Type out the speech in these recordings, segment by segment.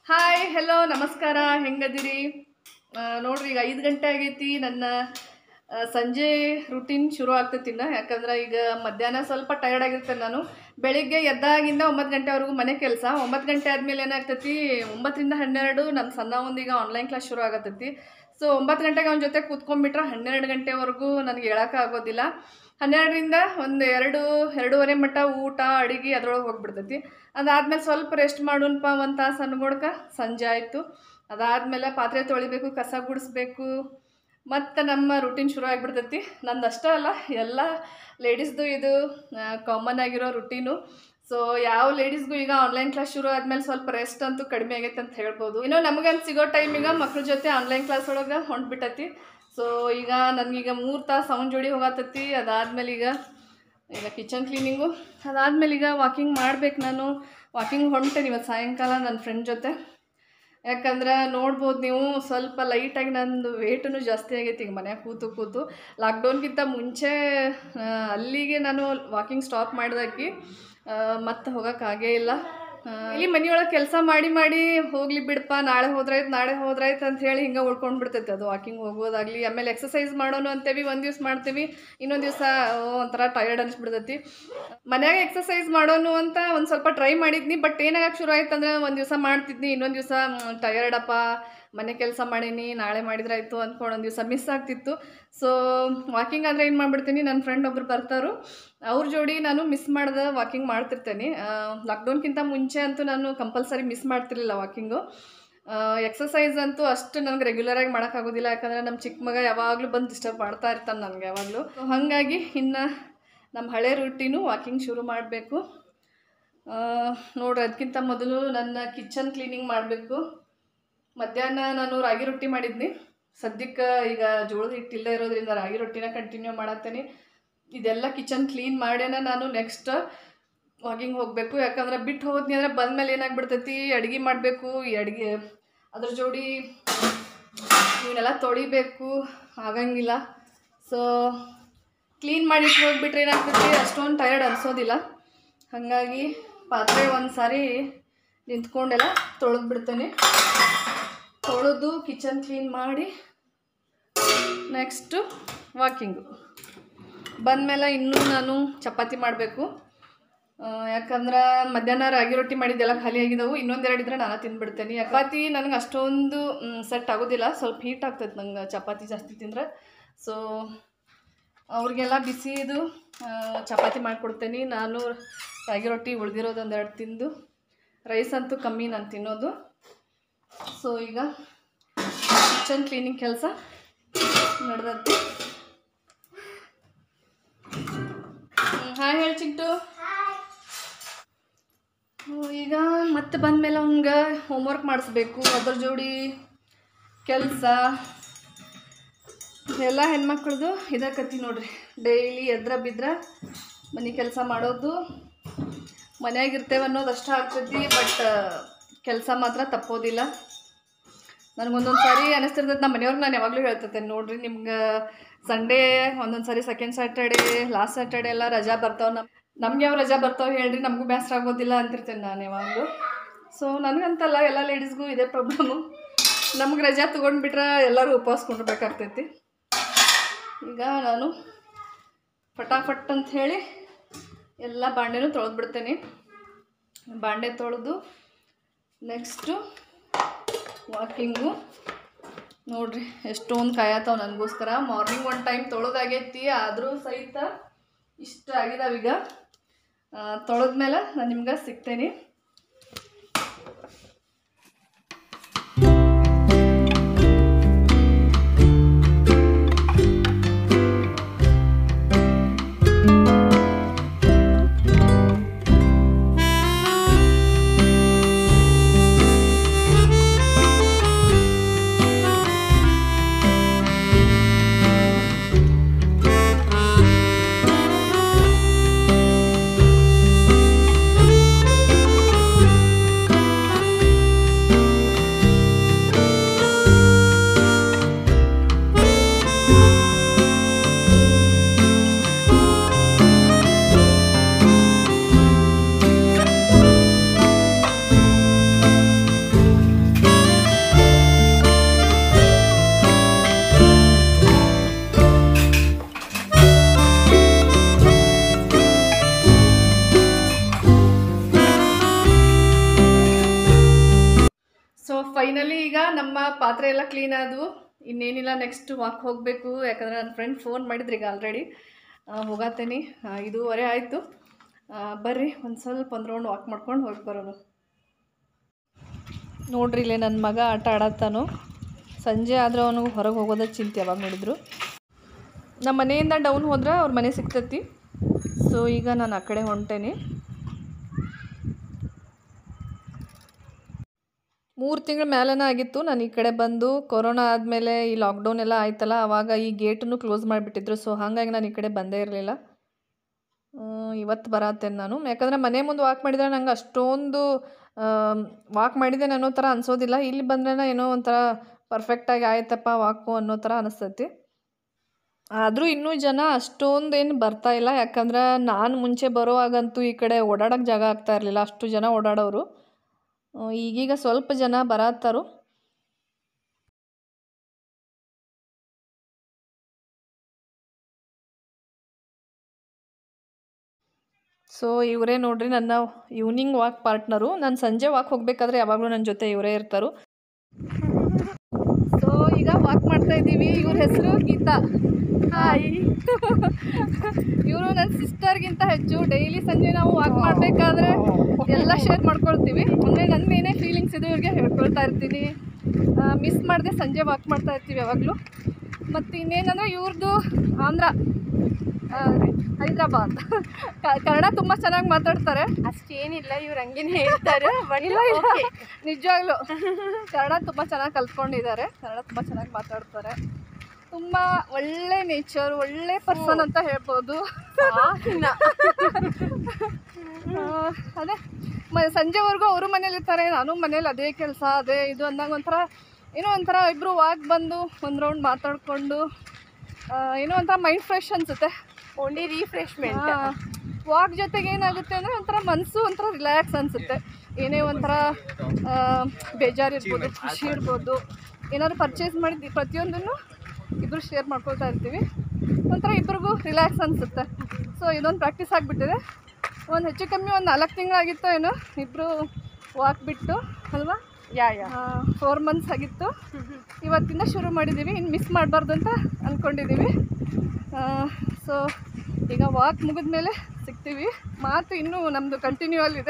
Hi hello ನಮಸ್ಕಾರ ಹೆಂಗದಿರಿ ಆ, ನೋಡ್ರಿ ಈಗ ಐದು ಗಂಟೆ ಆಗೈತಿ ನನ್ನ ಆ, ಸಂಜೆ ರುಟೀನ್ ಶುರು ಆಗ್ತೈತಿ ಇನ್ನ ಯಾಕಂದ್ರೆ ಈಗ ಮಧ್ಯಾಹ್ನ ಸ್ವಲ್ಪ ಟಯರ್ಡ್ ಆಗಿರ್ತೇನೆ ನಾನು ಬೆಳಿಗ್ಗೆ ಎದ್ದಾಗಿಂದ ಒಂಬತ್ತು ಗಂಟೆವರೆಗೂ ಮನೆ ಕೆಲಸ ಒಂಬತ್ತು ಗಂಟೆ ಆದಮೇಲೆ ಏನಾಗ್ತೈತಿ ಒಂಬತ್ತರಿಂದ ಹನ್ನೆರಡು ನನ್ನ ಸಣ್ಣ ಒಂದೀಗ ಆನ್ಲೈನ್ ಕ್ಲಾಸ್ ಶುರು ಆಗತ್ತೈತಿ ಸೊ ಒಂಬತ್ತು ಗಂಟೆಗೆ ಅವನ ಜೊತೆ ಕೂತ್ಕೊಂಡ್ಬಿಟ್ರೆ ಹನ್ನೆರಡು ಗಂಟೆವರೆಗೂ ನನಗೆ ಹೇಳೋಕ್ಕಾಗೋದಿಲ್ಲ ಹನ್ನೆರಡರಿಂದ ಒಂದು ಎರಡು ಎರಡೂವರೆ ಮಟ್ಟ ಊಟ ಅಡುಗೆ ಅದ್ರೊಳಗೆ ಹೋಗ್ಬಿಡ್ತೈತಿ ಅದಾದ್ಮೇಲೆ ಸ್ವಲ್ಪ ರೆಸ್ಟ್ ಮಾಡೋಣಪ್ಪ ಒಂದು ತಾಸು ಅನ್ಕೊಡ್ಕ ಸಂಜೆ ಆಯಿತು ಅದಾದಮೇಲೆ ಪಾತ್ರೆ ತೊಳಿಬೇಕು ಕಸ ಗುಡಿಸ್ಬೇಕು ಮತ್ತು ನಮ್ಮ ರುಟೀನ್ ಶುರು ಆಗಿಬಿಡ್ತೈತಿ ನಂದು ಅಷ್ಟೇ ಅಲ್ಲ ಎಲ್ಲ ಲೇಡೀಸ್ದು ಇದು ಕಾಮನ್ ಆಗಿರೋ ರುಟೀನು ಸೊ ಯಾವ ಲೇಡೀಸ್ಗೂ ಈಗ ಆನ್ಲೈನ್ ಕ್ಲಾಸ್ ಶುರು ಆದಮೇಲೆ ಸ್ವಲ್ಪ ರೆಸ್ಟ್ ಅಂತೂ ಕಡಿಮೆ ಆಗೈತೆ ಅಂತ ಹೇಳ್ಬೋದು ಇನ್ನು ನಮಗಂತ ಸಿಗೋ ಟೈಮಿಗೆ ಮಕ್ಳ ಜೊತೆ ಆನ್ಲೈನ್ ಕ್ಲಾಸ್ ಒಳಗೆ ಹೊಂಟ್ಬಿಟ್ಟೈತಿ ಸೊ ಈಗ ನನಗೀಗ ಮೂರು ತಾಸು ಅವನ ಜೋಡಿ ಹೋಗತ್ತೈತಿ ಅದಾದಮೇಲೆ ಈಗ ಈಗ ಕಿಚನ್ ಕ್ಲೀನಿಂಗು ಅದಾದಮೇಲೆ ಈಗ ವಾಕಿಂಗ್ ಮಾಡ್ಬೇಕು ನಾನು ವಾಕಿಂಗ್ ಹೊಂಟೇನಿ ಇವತ್ತು ಸಾಯಂಕಾಲ ನನ್ನ ಫ್ರೆಂಡ್ ಜೊತೆ ಯಾಕಂದ್ರೆ ನೋಡ್ಬೋದು ನೀವು ಸ್ವಲ್ಪ ಲೈಟಾಗಿ ನಂದು ವೇಟೂ ಜಾಸ್ತಿ ಆಗೈತಿ ಈಗ ಮನ್ಯಾಗ ಕೂತು ಕೂತು ಲಾಕ್ಡೌನ್ಗಿಂತ ಮುಂಚೆ ಆ, ಅಲ್ಲಿಗೆ ನಾನು ವಾಕಿಂಗ್ ಸ್ಟಾಪ್ ಮಾಡಿದಾಕಿ ಮತ್ತೆ ಹೋಗೋಕ್ಕಾಗೇ ಇಲ್ಲ ಆ, ಇಲ್ಲಿ ಮನೆಯೊಳಗೆ ಕೆಲಸ ಮಾಡಿ ಮಾಡಿ ಹೋಗ್ಲಿ ಬಿಡಪ್ಪ ನಾಳೆ ಹೋದ್ರಾಯ್ತು ನಾಳೆ ಹೋದ್ರಾಯ್ತು ಅಂತ ಹೇಳಿ ಹಿಂಗೆ ಉಳ್ಕೊಂಡು ಬಿಡ್ತೈತೆ ಅದು ವಾಕಿಂಗ್ ಹೋಗೋದಾಗಲಿ ಆಮೇಲೆ ಎಕ್ಸಸೈಸ್ ಮಾಡೋನು ಅಂತೇವಿ ಒಂದು ದಿವ್ಸ ಮಾಡ್ತೀವಿ ಇನ್ನೊಂದು ದಿವಸ ಒಂಥರ ಟಯರ್ಡ್ ಅನಿಸ್ಬಿಡ್ತೈತಿ ಮನ್ಯಾಗ ಎಕ್ಸಸೈಸ್ ಮಾಡೋನು ಅಂತ ಒಂದು ಸ್ವಲ್ಪ ಟ್ರೈ ಮಾಡಿದ್ನಿ ಬಟ್ ಏನಾಗಕ್ಕೆ ಶುರು ಆಯ್ತು ಅಂದ್ರೆ ಒಂದು ದಿವಸ ಮಾಡ್ತಿದ್ನಿ ಇನ್ನೊಂದು ದಿವಸ ಟಯರ್ಡಪ್ಪ ಮನೆ ಕೆಲಸ ಮಾಡೀನಿ ನಾಳೆ ಮಾಡಿದ್ರಾಯ್ತು ಅಂದ್ಕೊಂಡು ಒಂದು ದಿವಸ ಮಿಸ್ ಆಗ್ತಿತ್ತು ಸೊ ವಾಕಿಂಗ್ ಆದರೆ ಏನು ಮಾಡ್ಬಿಡ್ತೀನಿ ನನ್ನ ಫ್ರೆಂಡ್ ಒಬ್ರು ಬರ್ತಾರು ಅವ್ರ ಜೋಡಿ ನಾನು ಮಿಸ್ ಮಾಡ್ದೆ ವಾಕಿಂಗ್ ಮಾಡ್ತಿರ್ತೇನೆ ಲಾಕ್ಡೌನ್ಗಿಂತ ಮುಂಚೆ ಅಂತೂ ನಾನು ಕಂಪಲ್ಸರಿ ಮಿಸ್ ಮಾಡ್ತಿರ್ಲಿಲ್ಲ ವಾಕಿಂಗು ಎಕ್ಸಸೈಸ್ ಅಂತೂ ಅಷ್ಟು ನನಗೆ ರೆಗ್ಯುಲರಾಗಿ ಮಾಡೋಕ್ಕಾಗೋದಿಲ್ಲ ಯಾಕಂದರೆ ನಮ್ಮ ಚಿಕ್ಕ ಮಗ ಯಾವಾಗಲೂ ಬಂದು ಡಿಸ್ಟರ್ಬ್ ಮಾಡ್ತಾ ಇರ್ತಾನೆ ನನಗೆ ಯಾವಾಗಲೂ ಹಾಗಾಗಿ ಇನ್ನು ನಮ್ಮ ಹಳೆ ರೂಟೀನು ವಾಕಿಂಗ್ ಶುರು ಮಾಡಬೇಕು ನೋಡ್ರಿ ಅದಕ್ಕಿಂತ ಮೊದಲು ನನ್ನ ಕಿಚನ್ ಕ್ಲೀನಿಂಗ್ ಮಾಡಬೇಕು ಮಧ್ಯಾಹ್ನ ನಾನು ರಾಗಿ ರೊಟ್ಟಿ ಮಾಡಿದ್ನಿ ಸದ್ಯಕ್ಕೆ ಈಗ ಜೋಳದ ಹಿಟ್ಟಿಲ್ಲದೆ ಇರೋದ್ರಿಂದ ರಾಗಿ ರೊಟ್ಟಿನ ಕಂಟಿನ್ಯೂ ಮಾಡತ್ತೇನೆ ಇದೆಲ್ಲ ಕಿಚನ್ ಕ್ಲೀನ್ ಮಾಡ್ಯಾನ ನಾನು ನೆಕ್ಸ್ಟ್ ವಾಕಿಂಗ್ ಹೋಗಬೇಕು ಯಾಕಂದ್ರೆ ಬಿಟ್ಟು ಹೋದ್ನಿ ಅಂದ್ರೆ ಬಂದಮೇಲೆ ಏನಾಗ್ಬಿಡ್ತೈತಿ ಅಡುಗೆ ಮಾಡಬೇಕು ಈ ಅಡುಗೆ ಅದ್ರ ಜೋಡಿ ಇವನ್ನೆಲ್ಲ ತೊಳಿಬೇಕು ಆಗಂಗಿಲ್ಲ ಸೊ ಕ್ಲೀನ್ ಮಾಡಿ ಹೋಗ್ಬಿಟ್ರೆ ಏನಾಗ್ತೈತಿ ಅಷ್ಟೊಂದು ಟಯರ್ಡ್ ಅನಿಸೋದಿಲ್ಲ ಹಾಗಾಗಿ ಪಾತ್ರೆ ಒಂದು ಸಾರಿ ನಿಂತ್ಕೊಂಡೆಲ್ಲ ತೊಳೆದು ಬಿಡ್ತೇನೆ ತೊಳೆದು ಕಿಚನ್ ಕ್ಲೀನ್ ಮಾಡಿ ನೆಕ್ಸ್ಟು ವಾಕಿಂಗು ಬಂದಮೇಲೆ ಇನ್ನೂ ನಾನು ಚಪಾತಿ ಮಾಡಬೇಕು ಯಾಕಂದ್ರೆ ಮಧ್ಯಾಹ್ನ ರಾಗಿ ರೊಟ್ಟಿ ಮಾಡಿದ್ದೆಲ್ಲ ಖಾಲಿ ಆಗಿದ್ದವು ಇನ್ನೊಂದೆರಡು ಇದ್ರೆ ನಾನು ತಿಂದ್ಬಿಡ್ತೇನೆ ಚಪಾತಿ ನನಗೆ ಅಷ್ಟೊಂದು ಸೆಟ್ ಆಗೋದಿಲ್ಲ ಸ್ವಲ್ಪ ಹೀಟ್ ಆಗ್ತೈತೆ ನಂಗೆ ಚಪಾತಿ ಜಾಸ್ತಿ ತಿಂದ್ರೆ ಸೊ ಅವ್ರಿಗೆಲ್ಲ ಬಿಸಿದು ಆ, ಚಪಾತಿ ಮಾಡಿಕೊಡ್ತೇನೆ ನಾನು ರಾಗಿ ರೊಟ್ಟಿ ಉಳ್ದಿರೋದು ಒಂದೆರಡು ತಿಂದು ರೈಸ್ ಅಂತೂ ಕಮ್ಮಿ ನಾನು ತಿನ್ನೋದು ಸೊ ಈಗ ಕಿಚನ್ ಕ್ಲೀನಿಂಗ್ ಕೆಲಸ ನಡೆದೈತಿ ಹಾಯ್ ಹೇಳಿ ಚಿಂಟು ಹ್ಮ್, ಈಗ ಮತ್ತೆ ಬಂದಮೇಲೆ ಅವ್ನಿಗೆ ಹೋಮ್ವರ್ಕ್ ಮಾಡಿಸ್ಬೇಕು ಅದ್ರ ಜೋಡಿ ಕೆಲಸ ಎಲ್ಲ ಹೆಣ್ಮಕ್ಳದು ಇದೇ ಕತ್ತಿ ನೋಡ್ರಿ ಡೈಲಿ ಎದ್ರ ಬಿದ್ರೆ ಮನೆ ಕೆಲಸ ಮಾಡೋದು ಮನ್ಯಾಗ ಇರ್ತೇವೆ ಅನ್ನೋದು ಅಷ್ಟೇ ಆಗ್ತೈತಿ ಬಟ್ ಕೆಲಸ ಮಾತ್ರ ತಪ್ಪೋದಿಲ್ಲ ನನಗೊಂದೊಂದು ಸಾರಿ ಅನಿಸ್ತಿರ್ತೈತೆ ನಮ್ಮ ಮನೆಯವ್ರಿಗೆ ನಾನು ಯಾವಾಗಲೂ ಹೇಳ್ತಿರ್ತೇನೆ ನೋಡ್ರಿ ನಿಮ್ಗೆ ಸಂಡೇ ಒಂದೊಂದು ಸಾರಿ ಸೆಕೆಂಡ್ ಸ್ಯಾಟರ್ಡೇ ಲಾಸ್ಟ್ ಸ್ಯಾಟರ್ಡೇ ಎಲ್ಲ ರಜಾ ಬರ್ತಾವೆ ನಮ್ಮ ನಮ್ಗೆ ಯಾವ ರಜಾ ಬರ್ತಾವೆ ಹೇಳ್ರಿ ನಮಗೂ ಬೇಸರ ಆಗೋದಿಲ್ಲ ಅಂತಿರ್ತೇನೆ ನಾನು ಯಾವಾಗಲೂ ಸೊ ನನಗಂತಲ್ಲ ಎಲ್ಲ ಲೇಡೀಸ್ಗೂ ಇದೇ ಪ್ರಾಬ್ಲಮ್ಮು ನಮ್ಗೆ ರಜಾ ತೊಗೊಂಡ್ಬಿಟ್ರೆ ಎಲ್ಲರೂ ಉಪವಾಸ ಕೊಂಡಿರ್ಬೇಕಾಗ್ತೈತಿ ಈಗ ನಾನು ಫಟಾಫಟ್ ಅಂತ ಹೇಳಿ ಎಲ್ಲ ಬಾಂಡೆನೂ ತೊಳೆದ್ಬಿಡ್ತೇನೆ ಬಾಂಡೆ ತೊಳೆದು ನೆಕ್ಸ್ಟು ವಾಕಿಂಗು ನೋಡ್ರಿ ಎಷ್ಟೊಂದು ಕಾಯತಾವ ನನಗೋಸ್ಕರ ಮಾರ್ನಿಂಗ್ ಒಂದು ಟೈಮ್ ತೊಳೆದಾಗೈತಿ ಆದರೂ ಸಹಿತ ಇಷ್ಟ ಆಗಿದಾವೀಗ ತೊಳೆದ್ಮೇಲೆ ನಾನು ನಿಮ್ಗೆ ಸಿಗ್ತೇನೆ ಫೈನಲಿ ಈಗ ನಮ್ಮ ಪಾತ್ರೆ ಎಲ್ಲ ಕ್ಲೀನ್ ಆದವು ಇನ್ನೇನಿಲ್ಲ ನೆಕ್ಸ್ಟ್ ವಾಕ್ ಹೋಗಬೇಕು ಯಾಕಂದ್ರೆ ನನ್ನ ಫ್ರೆಂಡ್ ಫೋನ್ ಮಾಡಿದ್ರಿ ಈಗ ಆಲ್ರೆಡಿ ಹೋಗತ್ತೇನೆ ಇದೂವರೆ ಆಯಿತು ಬರ್ರಿ ಒಂದು ಸ್ವಲ್ಪ ಒಂದು ರೌಂಡ್ ವಾಕ್ ಮಾಡ್ಕೊಂಡು ಹೋಗಿ ಬರೋಣ ನೋಡ್ರಿ ಇಲ್ಲೇ ನನ್ನ ಮಗ ಆಟ ಆಡತ್ತಾನು ಸಂಜೆ ಆದ್ರೆ ಅವನಿಗೆ ಹೊರಗೆ ಹೋಗೋದ ಚಿಂತೆ ಯಾವಾಗ ನೋಡಿದ್ರು ನಮ್ಮ ಮನೆಯಿಂದ ಡೌನ್ ಹೋದ್ರೆ ಅವ್ರ ಮನೆ ಸಿಗ್ತೈತಿ ಸೊ ಈಗ ನಾನು ಆ ಕಡೆ ಹೊಂಟೇನಿ ಮೂರು ತಿಂಗಳ ಮೇಲನ ಆಗಿತ್ತು ನಾನು ಈ ಕಡೆ ಬಂದು ಕೊರೋನಾ ಆದಮೇಲೆ ಈ ಲಾಕ್ಡೌನ್ ಎಲ್ಲ ಆಯ್ತಲ್ಲ ಆವಾಗ ಈ ಗೇಟನ್ನು ಕ್ಲೋಸ್ ಮಾಡಿಬಿಟ್ಟಿದ್ರು ಸೊ ಹಾಗಾಗಿ ನಾನು ಈ ಕಡೆ ಬಂದೇ ಇರಲಿಲ್ಲ ಇವತ್ತು ಬರತ್ತೇನೆ ನಾನು ಯಾಕಂದರೆ ಮನೆ ಮುಂದೆ ವಾಕ್ ಮಾಡಿದರೆ ನಂಗೆ ಅಷ್ಟೊಂದು ವಾಕ್ ಮಾಡಿದ್ದೇನೆ ಅನ್ನೋ ಥರ ಅನ್ಸೋದಿಲ್ಲ ಇಲ್ಲಿ ಬಂದ್ರೆ ಏನೋ ಒಂಥರ ಪರ್ಫೆಕ್ಟಾಗಿ ಆಯ್ತಪ್ಪ ವಾಕು ಅನ್ನೋ ಥರ ಅನಿಸ್ತೈತಿ ಆದರೂ ಇನ್ನೂ ಜನ ಅಷ್ಟೊಂದು ಏನು ಬರ್ತಾ ಇಲ್ಲ ಯಾಕಂದ್ರೆ ನಾನು ಮುಂಚೆ ಬರೋವಾಗಂತೂ ಈ ಕಡೆ ಓಡಾಡೋಕ್ಕೆ ಜಾಗ ಆಗ್ತಾ ಇರಲಿಲ್ಲ ಅಷ್ಟು ಜನ ಓಡಾಡೋರು ಆ, ಈಗೀಗ ಸ್ವಲ್ಪ ಜನ ಬರತ್ತಾರು ಸೊ ಇವರೇ ನೋಡ್ರಿ ನನ್ನ ಈವ್ನಿಂಗ್ ವಾಕ್ ಪಾರ್ಟ್ನರು ನಾನು ಸಂಜೆ ವಾಕ್ ಹೋಗ್ಬೇಕಾದ್ರೆ ಯಾವಾಗಲೂ ನನ್ನ ಜೊತೆ ಇವರೇ ಇರ್ತಾರು ಸೊ ಈಗ ವಾಕ್ ಮಾಡ್ತಾ ಇದ್ದೀವಿ ಇವ್ರ ಹೆಸರು ಗೀತಾ ಹಾಯ್ ಇವರು ನನ್ನ ಸಿಸ್ಟರ್ಗಿಂತ ಹೆಚ್ಚು ಡೈಲಿ ಸಂಜೆ ನಾವು ವಾಕ್ ಮಾಡಬೇಕಾದ್ರೆ ಎಲ್ಲ ಶೇರ್ ಮಾಡ್ಕೊಳ್ತೀವಿ ಅಂದರೆ ನನ್ನ ಏನೇ ಫೀಲಿಂಗ್ಸ್ ಇದೆ ಇವ್ರಿಗೆ ಹೇಳ್ಕೊಳ್ತಾ ಇರ್ತೀನಿ ಮಿಸ್ ಮಾಡದೆ ಸಂಜೆ ವಾಕ್ ಮಾಡ್ತಾ ಇರ್ತೀವಿ ಯಾವಾಗಲೂ ಮತ್ತು ಇನ್ನೇನಂದರೆ ಇವ್ರದ್ದು ಆಂಧ್ರ ಆ, ಹೈದ್ರಾಬಾದ್ ಕ- ಕನ್ನಡ ತುಂಬ ಚೆನ್ನಾಗಿ ಮಾತಾಡ್ತಾರೆ ಅಷ್ಟೇನಿಲ್ಲ ಇವ್ರು ಹಂಗೇನೆ ಹೇಳ್ತಾರೆ ಬಟ್ ಇಲ್ಲ ಇಲ್ಲ ನಿಜವಾಗ್ಲೂ ಕನ್ನಡ ತುಂಬ ಚೆನ್ನಾಗಿ ಕಲ್ತ್ಕೊಂಡಿದ್ದಾರೆ ಕನ್ನಡ ತುಂಬ ಚೆನ್ನಾಗಿ ಮಾತಾಡ್ತಾರೆ ತುಂಬ ಒಳ್ಳೆ ನೇಚರ್ ಒಳ್ಳೆ ಪರ್ಸನ್ ಅಂತ ಹೇಳ್ಬೋದು ಆ, ಅದೇ ಮ ಸಂಜೆವರೆಗೂ ಅವರು ಮನೇಲಿ ಇರ್ತಾರೆ ನಾನು ಮನೇಲಿ ಅದೇ ಕೆಲಸ ಅದೇ ಇದು ಅಂದಾಗ ಒಂಥರ ಏನೋ ಒಂಥರ ಇಬ್ಬರು ವಾಕ್ ಬಂದು ಒಂದು ರೌಂಡ್ ಮಾತಾಡಿಕೊಂಡು ಏನೋ ಒಂಥರ ಮೈಂಡ್ ಫ್ರೆಶ್ ಅನಿಸುತ್ತೆ ಓನ್ಲಿ ರೀಫ್ರೆಶ್ಮೆಂಟ್ ವಾಕ್ ಜೊತೆಗೆ ಏನಾಗುತ್ತೆ ಅಂದರೆ ಒಂಥರ ಮನಸ್ಸು ಒಂಥರ ರಿಲ್ಯಾಕ್ಸ್ ಅನಿಸುತ್ತೆ ಏನೇ ಒಂಥರ ಆ, ಬೇಜಾರಿರ್ಬೋದು ಖುಷಿ ಇರ್ಬೋದು ಏನಾದ್ರು ಪರ್ಚೇಸ್ ಮಾಡಿದ್ದು ಪ್ರತಿಯೊಂದನ್ನು ಇಬ್ಬರು ಶೇರ್ ಮಾಡ್ಕೊಳ್ತಾ ಇರ್ತೀವಿ ಒಂಥರ ಇಬ್ರಿಗೂ ರಿಲ್ಯಾಕ್ಸ್ ಅನಿಸುತ್ತೆ ಸೊ ಇದೊಂದು ಪ್ರಾಕ್ಟೀಸ್ ಆಗಿಬಿಟ್ಟಿದೆ ಒಂದು ಹೆಚ್ಚು ಕಮ್ಮಿ ಒಂದು ನಾಲ್ಕು ತಿಂಗಳಾಗಿತ್ತು ಏನೋ ಇಬ್ಬರು ವಾಕ್ ಬಿಟ್ಟು ಅಲ್ವಾ ಯಾ ಯಾ ಫೋರ್ ಮಂತ್ಸ್ ಆಗಿತ್ತು ಇವತ್ತಿಂದ ಶುರು ಮಾಡಿದ್ದೀವಿ ಇನ್ನು ಮಿಸ್ ಮಾಡಬಾರ್ದು ಅಂತ ಅಂದ್ಕೊಂಡಿದ್ದೀವಿ ಸೊ ಈಗ ವಾಕ್ ಮುಗಿದ ಮೇಲೆ ಸಿಗ್ತೀವಿ ಮಾತು ಇನ್ನೂ ನಮ್ಮದು ಕಂಟಿನ್ಯೂ ಅಲ್ಲಿದೆ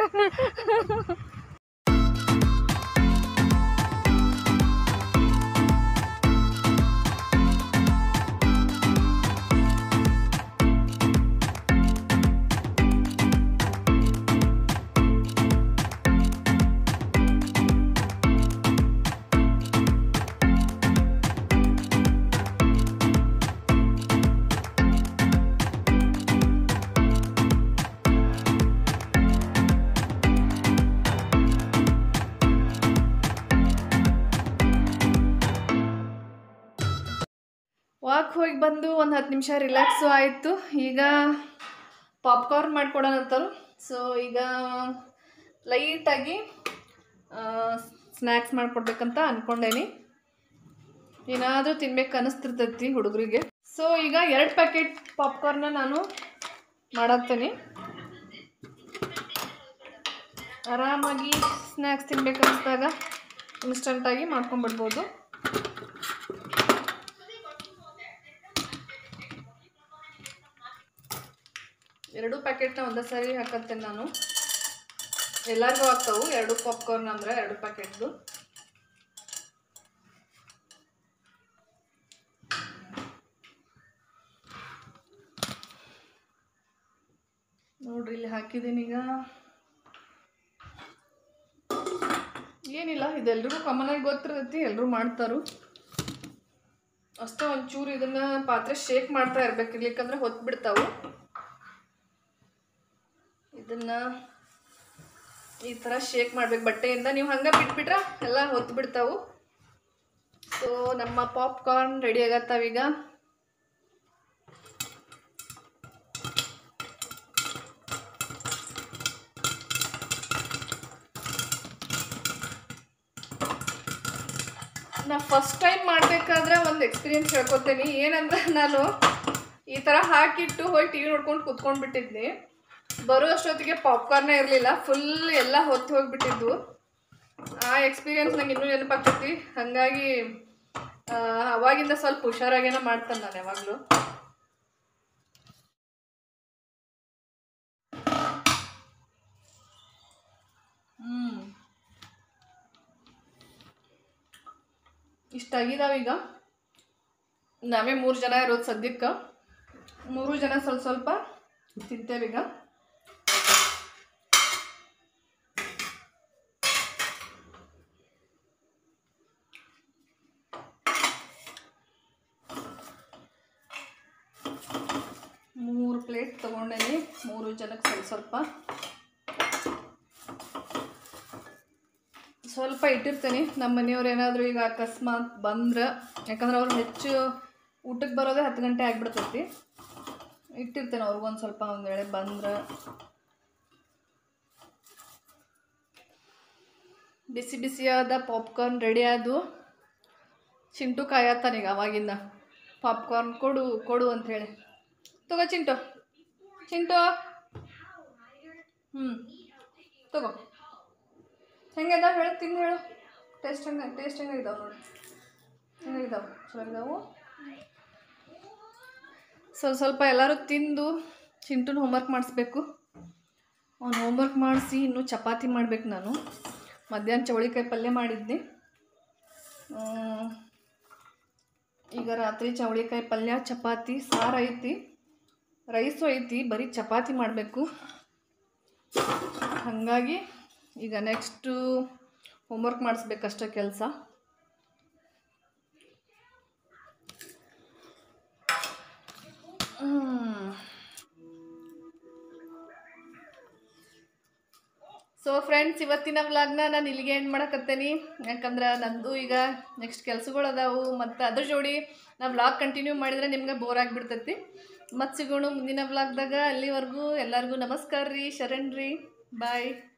ವಾಕ್ ಹೋಗಿ ಬಂದು ಒಂದು ಹತ್ತು ನಿಮಿಷ ರಿಲ್ಯಾಕ್ಸು ಆಯಿತು ಈಗ ಪಾಪ್ಕಾರ್ನ್ ಮಾಡಿಕೊಡೋಣ ಅಂತಾರು ಸೊ ಈಗ ಲೈಟಾಗಿ ಸ್ನ್ಯಾಕ್ಸ್ ಮಾಡಿಕೊಡ್ಬೇಕಂತ ಅಂದ್ಕೊಂಡೇನಿ ಏನಾದರೂ ತಿನ್ಬೇಕು ಅನ್ನಿಸ್ತಿರ್ತೈತಿ ಹುಡುಗರಿಗೆ ಸೊ ಈಗ ಎರಡು ಪ್ಯಾಕೆಟ್ ಪಾಪ್ಕಾರ್ನ ನಾನು ಮಾಡತ್ತೇನೆ ಆರಾಮಾಗಿ ಸ್ನ್ಯಾಕ್ಸ್ ತಿನ್ಬೇಕು ಅನಿಸ್ದಾಗ ಇನ್ಸ್ಟಂಟಾಗಿ ಮಾಡ್ಕೊಂಬಿಡ್ಬೋದು ಎರಡು ಪ್ಯಾಕೆಟ್ನ ಒಂದೇ ಸಾರಿ ಹಾಕತ್ತೇನೆ ನಾನು ಎಲ್ಲರಿಗೂ ಆಗ್ತಾವು ಎರಡು ಪಾಪ್ಕಾರ್ನ್ ಅಂದ್ರೆ ಎರಡು ಪ್ಯಾಕೆಟ್ದು ನೋಡ್ರಿ ಇಲ್ಲಿ ಹಾಕಿದ್ದೀನಿ ಈಗ ಏನಿಲ್ಲ ಇದೆಲ್ರಿಗೂ ಕಾಮನ್ ಆಗಿ ಗೊತ್ತಿರ್ತೈತಿ ಎಲ್ಲರೂ ಮಾಡ್ತಾರು ಅಷ್ಟೇ ಒಂಚೂರು ಇದನ್ನ ಪಾತ್ರೆ ಶೇಕ್ ಮಾಡ್ತಾ ಇರ್ಬೇಕು ಇರ್ಲಿಕ್ಕಂದ್ರೆ ಹೊತ್ತು ಬಿಡ್ತಾವು ಇದನ್ನ ಈ ಥರ ಶೇಕ್ ಮಾಡ್ಬೇಕು ಬಟ್ಟೆಯಿಂದ ನೀವು ಹಂಗೆ ಬಿಟ್ಬಿಟ್ರೆ ಎಲ್ಲ ಹೊತ್ತು ಬಿಡ್ತಾವು ಸೊ ನಮ್ಮ ಪಾಪ್ಕಾರ್ನ್ ರೆಡಿ ಆಗತ್ತಾವೀಗ ನಾ ಫಸ್ಟ್ ಟೈಮ್ ಮಾಡಬೇಕಾದ್ರೆ ಒಂದು ಎಕ್ಸ್ಪೀರಿಯನ್ಸ್ ಹೇಳ್ಕೊತೀನಿ ಏನಂದ್ರೆ ನಾನು ಈ ಥರ ಹಾಕಿಟ್ಟು ಹೋಗಿ ಟಿ ವಿ ನೋಡ್ಕೊಂಡು ಕುತ್ಕೊಂಡು ಬಿಟ್ಟಿದ್ನಿ ಬರೋ ಅಷ್ಟೊತ್ತಿಗೆ ಪಾಪ್ಕಾರ್ನೇ ಇರಲಿಲ್ಲ ಫುಲ್ ಎಲ್ಲ ಹೊತ್ತು ಹೋಗಿಬಿಟ್ಟಿದ್ವು ಆ ಎಕ್ಸ್ಪೀರಿಯನ್ಸ್ ನಂಗೆ ಇನ್ನೂ ನೆನಪಾಗ್ತೈತಿ ಹಾಗಾಗಿ ಆ, ಅವಾಗಿಂದ ಸ್ವಲ್ಪ ಹುಷಾರಾಗೇನ ಮಾಡ್ತಾನೆ ನಾನು ಯಾವಾಗಲೂ ಹ್ಞೂ ಇಷ್ಟಾಗಿದಾವೀಗ ನಾವೇ ಮೂರು ಜನ ಇರೋದು ಸದ್ಯಕ್ಕೆ ಮೂರು ಜನ ಸ್ವಲ್ಪ ಸ್ವಲ್ಪ ತಿಂತೇವೀಗ ಮೂರು ಪ್ಲೇಟ್ ತೊಗೊಂಡೇನಿ ಮೂರು ಜನಕ್ಕೆ ಸ್ವಲ್ಪ ಸ್ವಲ್ಪ ಸ್ವಲ್ಪ ಇಟ್ಟಿರ್ತೀನಿ ನಮ್ಮ ಮನೆಯವ್ರು ಏನಾದರೂ ಈಗ ಅಕಸ್ಮಾತ್ ಬಂದ್ರೆ ಯಾಕಂದ್ರೆ ಅವ್ರು ಹೆಚ್ಚು ಊಟಕ್ಕೆ ಬರೋದೇ ಹತ್ತು ಗಂಟೆ ಆಗಿಬಿಡ್ತೈತಿ ಇಟ್ಟಿರ್ತೇನೆ ಅವ್ರಿಗೊಂದು ಸ್ವಲ್ಪ ಒಂದು ವೇಳೆ ಬಂದ್ರೆ ಬಿಸಿ ಬಿಸಿಯಾದ ಪಾಪ್ಕಾರ್ನ್ ರೆಡಿ ಆದು ಚಿಂಟು ಕಾಯತ್ತಾನೀಗ ಅವಾಗಿಂದ ಪಾಪ್ಕಾರ್ನ್ ಕೊಡು ಕೊಡು ಅಂತ ಹೇಳಿ ತಗೋ ಚಿಂಟು ಚಿಂಟು ಹ್ಞೂ ತಗೋ ಹೆಂಗದ ಹೇಳು ತಿಂದು ಹೇಳು ಟೇಸ್ಟ್ ಹೆಂಗೆ ಟೇಸ್ಟ್ ಹೆಂಗಾಗಿದಾವೆ ನೋಡಿ ಹೆಂಗಾಗಿದಾವೆ ಚಲೋ ಇದಾವು ಸ್ವಲ್ಪ ಸ್ವಲ್ಪ ಎಲ್ಲರೂ ತಿಂದು ಚಿಂಟುನ ಹೋಮ್ವರ್ಕ್ ಮಾಡಿಸ್ಬೇಕು ಅವ್ನು ಹೋಮ್ವರ್ಕ್ ಮಾಡಿಸಿ ಇನ್ನೂ ಚಪಾತಿ ಮಾಡ್ಬೇಕು ನಾನು ಮಧ್ಯಾಹ್ನ ಚವಳಿಕಾಯಿ ಪಲ್ಯ ಮಾಡಿದ್ದೆ ಹ್ಮ್. ಈಗ ರಾತ್ರಿ ಚವಳಿಕಾಯಿ ಪಲ್ಯ ಚಪಾತಿ ಸಾರು ಐತಿ ರೈಸು ಐತಿ ಬರೀ ಚಪಾತಿ ಮಾಡಬೇಕು ಹಾಗಾಗಿ ಈಗ ನೆಕ್ಸ್ಟು ಹೋಮ್ವರ್ಕ್ ಮಾಡಿಸ್ಬೇಕಷ್ಟೇ ಕೆಲಸ ಸೊ ಫ್ರೆಂಡ್ಸ್ ಇವತ್ತಿನ ವ್ಲಾಗ್ನ ನಾನು ಇಲ್ಲಿಗೆ ಎಂಡ್ ಮಾಡಕತ್ತೇನಿ ಯಾಕಂದ್ರೆ ನಂದು ಈಗ ನೆಕ್ಸ್ಟ್ ಕೆಲಸಗಳು ಅದಾವು ಮತ್ತು ಅದ್ರ ಜೋಡಿ ನಾ ವ್ಲಾಗ್ ಕಂಟಿನ್ಯೂ ಮಾಡಿದರೆ ನಿಮ್ಗೆ ಬೋರ್ ಆಗಿಬಿಡ್ತೈತಿ ಮತ್ತೆ ಸಿಗೋಣ ಮುಂದಿನ ವ್ಲಾಗ್ದಾಗ ಅಲ್ಲಿವರೆಗೂ ಎಲ್ಲರಿಗೂ ನಮಸ್ಕಾರ ರೀ ಶರಣ್ ರೀ ಬಾಯ್